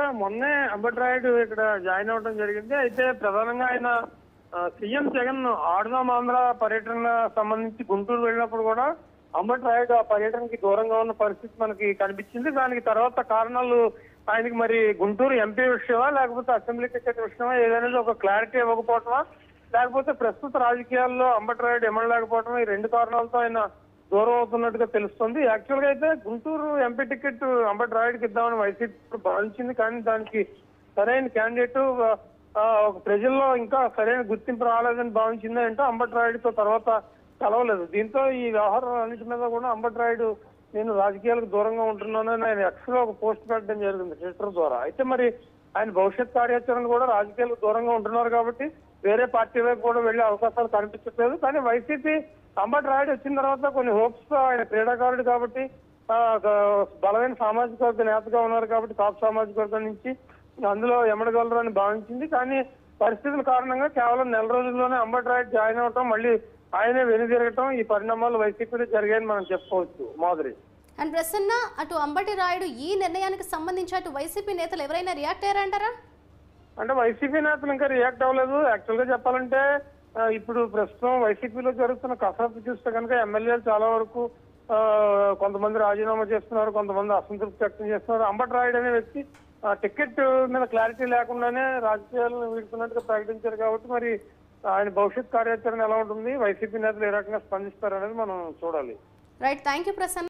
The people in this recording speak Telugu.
మొన్నే అంబట్రాయుడు ఇక్కడ జాయిన్ అవ్వడం జరిగింది అయితే ప్రధానంగా ఆయన ఆ, సీఎం జగన్ ఆడుదాం ఆంధ్ర పర్యటన సంబంధించి గుంటూరు వెళ్ళినప్పుడు కూడా అంబట్రాయుడు ఆ పర్యటనకి దూరంగా ఉన్న పరిస్థితి మనకి కనిపించింది దానికి తర్వాత కారణాలు ఆయనకి మరి గుంటూరు ఎంపీ విషయమా లేకపోతే అసెంబ్లీ టికెట్ విషయమా ఏదనేది ఒక క్లారిటీ ఇవ్వకపోవటమా లేకపోతే ప్రస్తుత రాజకీయాల్లో అంబట్రాయుడు ఎమ్మలేకపోవటం ఈ రెండు కారణాలతో ఆయన దూరం అవుతున్నట్టుగా తెలుస్తుంది యాక్చువల్ గా అయితే గుంటూరు ఎంపీ టికెట్ అంబటి రాయుడికి ఇద్దామని వైసీపీ భావించింది కానీ దానికి సరైన క్యాండిడేట్ ఒక ప్రజల్లో ఇంకా సరైన గుర్తింపు రాలేదని భావించింది అంటే అంబటి రాయుడితో తర్వాత కలవలేదు దీంతో ఈ వ్యవహారం అన్నిటి మీద కూడా అంబటి రాయుడు నేను రాజకీయాలకు దూరంగా ఉంటున్నానని ఆయన ఎక్స్ లో ఒక పోస్ట్ పెట్టడం జరిగింది ట్విట్టర్ ద్వారా అయితే మరి ఆయన భవిష్యత్ కార్యాచరణ కూడా రాజకీయాలకు దూరంగా ఉంటున్నారు కాబట్టి వేరే పార్టీ వైపు కూడా వెళ్లే అవకాశాలు కనిపించట్లేదు కానీ వైసీపీ అంబటి రాయుడు వచ్చిన తర్వాత కొన్ని హోప్స్ తో ఆయన క్రీడాకారుడు కాబట్టి ఆ, ఒక బలమైన సామాజిక వర్గ నేతగా ఉన్నారు కాబట్టి టాప్ సామాజిక వర్గం నుంచి అందులో ఎమడగలరు అని భావించింది కానీ పరిస్థితుల కారణంగా కేవలం నెల రోజుల్లోనే అంబటి రాయుడు జాయిన్ అవటం మళ్ళీ ఆయనే వెనుదిరగటం ఈ పరిణామాలు వైసీపీలో జరిగాయని మనం చెప్పుకోవచ్చు మాధురి అండ్ ప్రసన్న అటు అంబటి రాయుడు ఈ నిర్ణయానికి సంబంధించి అటు వైసీపీ నేతలు ఎవరైనా రియాక్ట్ అయ్యారంటారా అంటే వైసీపీ నేతలు ఇంకా రియాక్ట్ అవ్వలేదు యాక్చువల్ గా చెప్పాలంటే ఆ, ఇప్పుడు ప్రస్తుతం వైసీపీలో జరుగుతున్న కసరత్తు చూస్తే కనుక ఎమ్మెల్యేలు చాలా వరకు ఆ, కొంతమంది రాజీనామా చేస్తున్నారు కొంతమంది అసంతృప్తి వ్యక్తం చేస్తున్నారు అంబటి రాయుడు అనే వ్యక్తి ఆ, టికెట్ మీద క్లారిటీ లేకుండానే రాజకీయాలను వీడుతున్నట్టుగా ప్రకటించారు కాబట్టి మరి ఆయన భవిష్యత్ కార్యాచరణ ఎలా ఉంటుంది వైసీపీ నేతలు ఏ రకంగా స్పందిస్తారు అనేది మనం చూడాలి రైట్ థ్యాంక్ యూ ప్రసన్న